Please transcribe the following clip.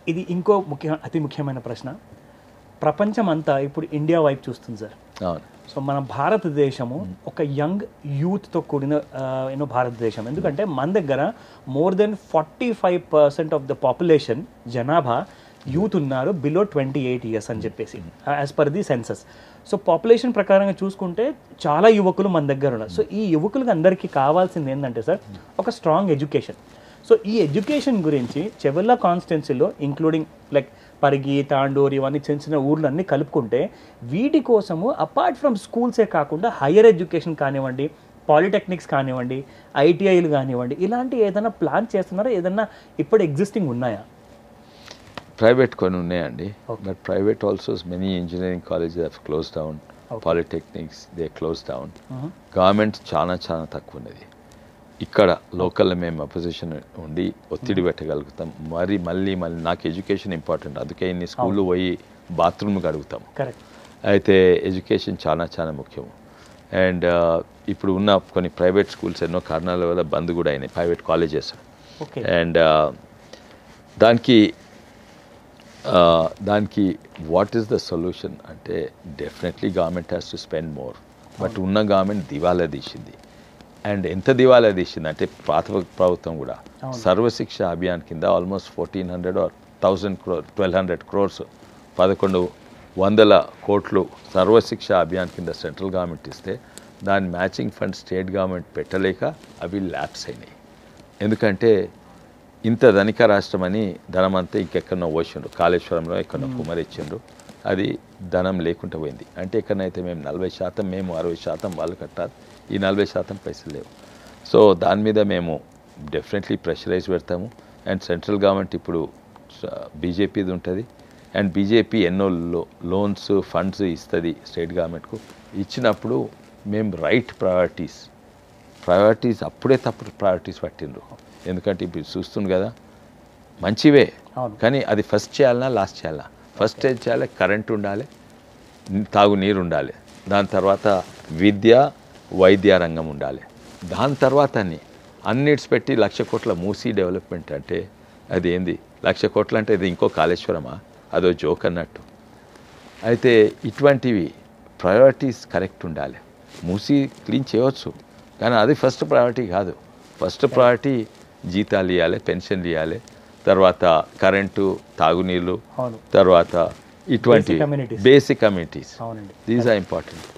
ఇది ఇంకో ముఖ్య అతి ముఖ్యమైన ప్రశ్న ప్రపంచం అంతా ఇప్పుడు ఇండియా వైపు చూస్తుంది సార్ అవును సో మన భారతదేశము ఒక యంగ్ యూత్తో కూడిన యూనో భారతదేశం ఎందుకంటే మన దగ్గర more than forty five percent of the population జనాభా యూత్ ఉన్నారు బిలో ట్వంటీ ఎయిట్ ఇయర్స్ అని చెప్పేసి as per the census so population ప్రకారంగా చూసుకుంటే చాలా యువకులు మన దగ్గర ఉన్నారు సో ఈ యువకులకు అందరికీ కావాల్సింది ఏంటంటే సార్ ఒక స్ట్రాంగ్ ఎడ్యుకేషన్ సో ఈ ఎడ్యుకేషన్ గురించి చెవెల్లా కాన్స్టిట్యున్సీలో ఇంక్లూడింగ్ లైక్ పరిగి తాండూరు ఇవన్నీ చిన్న చిన్న ఊర్లు అన్నీ కలుపుకుంటే వీటి కోసము అపార్ట్ ఫ్రమ్ స్కూల్సే కాకుండా హయ్యర్ ఎడ్యుకేషన్ కానివ్వండి పాలిటెక్నిక్స్ కానివ్వండి ఐటీఐలు కానివ్వండి ఇలాంటి ఏదైనా ప్లాన్ చేస్తున్నారా ఏదైనా ఇప్పుడు ఎగ్జిస్టింగ్ ఉన్నాయా ప్రైవేట్ కొన్ని ఉన్నాయండి but private also many engineering colleges have close down polytechnics they close down government చాలా చాలా తక్కువ ఉన్నది ఇక్కడ లోకల్లో మేము అపోజిషన్ ఉండి ఒత్తిడి పెట్టగలుగుతాం మరి మళ్ళీ మళ్ళీ నాకు ఎడ్యుకేషన్ ఇంపార్టెంట్ అందుకే ఇన్ని స్కూళ్ళు పోయి బాత్రూమ్ అడుగుతాం కరెక్ట్ అయితే ఎడ్యుకేషన్ చాలా చాలా ముఖ్యం అండ్ ఇప్పుడు ఉన్న కొన్ని ప్రైవేట్ స్కూల్స్ ఎన్నో కారణాల వల్ల బంద్ కూడా అయినాయి ప్రైవేట్ కాలేజెస్ ఓకే అండ్ దానికి uh, దానికి వాట్ ఈస్ ద సొల్యూషన్ అంటే definitely government has to spend more but ఉన్న గవర్నమెంట్ దివాలా తీసింది అండ్ ఎంత దివాలా తీసింది అంటే పాత ప్రభుత్వం కూడా సర్వశిక్ష అభియాన్ కింద almost fourteen hundred or thousand crore twelve hundred crores పదకొండు వందల కోట్లు సర్వశిక్ష అభియాన్ కింద సెంట్రల్ గవర్నమెంట్ ఇస్తే దాని మ్యాచింగ్ ఫండ్ స్టేట్ గవర్నమెంట్ పెట్టలేక అవి ల్యాప్స్ అయినాయి ఎందుకంటే ఇంత ధనిక రాష్ట్రం అని ధనం అంతా ఇంకెక్కడో పోసిండ్రు కాళేశ్వరంలో ఎక్కడో కుమరిచ్చిండ్రు అది ధనం లేకుండా పోయింది అంటే ఎక్కడనైతే మేము నలభై శాతం మేము అరవై శాతం వాళ్ళు కట్టాలి ఈ నలభై శాతం పైసలు లేవు సో దాని మీద మేము డెఫినెట్లీ ప్రెషరైజ్ పెడతాము అండ్ సెంట్రల్ గవర్నమెంట్ ఇప్పుడు బీజేపీది ఉంటుంది అండ్ బీజేపీ ఎన్నో లో లోన్స్ ఫండ్స్ ఇస్తుంది స్టేట్ గవర్నమెంట్కు ఇచ్చినప్పుడు మేము రైట్ ప్రయారిటీస్ ప్రయారిటీస్ అప్పుడే తప్పుడు ప్రయారిటీస్ పట్టిండ్రు ఎందుకంటే ఇప్పుడు చూస్తుంది కదా మంచివే అవును. కానీ అది ఫస్ట్ చేయాలన్నా లాస్ట్ చేయాలన్నా ఫస్ట్ ఏం చేయాలి కరెంట్ ఉండాలి తాగు నీరు ఉండాలి దాని తర్వాత విద్య వైద్య రంగం ఉండాలి దాని తర్వాత అన్నిట్స్ పెట్టి లక్ష కోట్ల మూసీ డెవలప్మెంట్ అంటే అది ఏంది లక్ష కోట్లు అంటే ఇది ఇంకో కాళేశ్వరమా అదో జోక్ అన్నట్టు అయితే ఇటువంటివి ప్రయారిటీస్ కరెక్ట్ ఉండాలి మూసి క్లీన్ చేయవచ్చు కానీ అది ఫస్ట్ ప్రయారిటీ కాదు ఫస్ట్ ప్రయారిటీ జీతాలు ఇవ్వాలి పెన్షన్లు ఇవ్వాలి తర్వాత కరెంటు తాగునీళ్ళు అవును తర్వాత ఇటువంటి Basic amenities. బేసిక్ కమ్యూనిటీస్ అవునండి దీస్ ఆర్ ఇంపార్టెంట్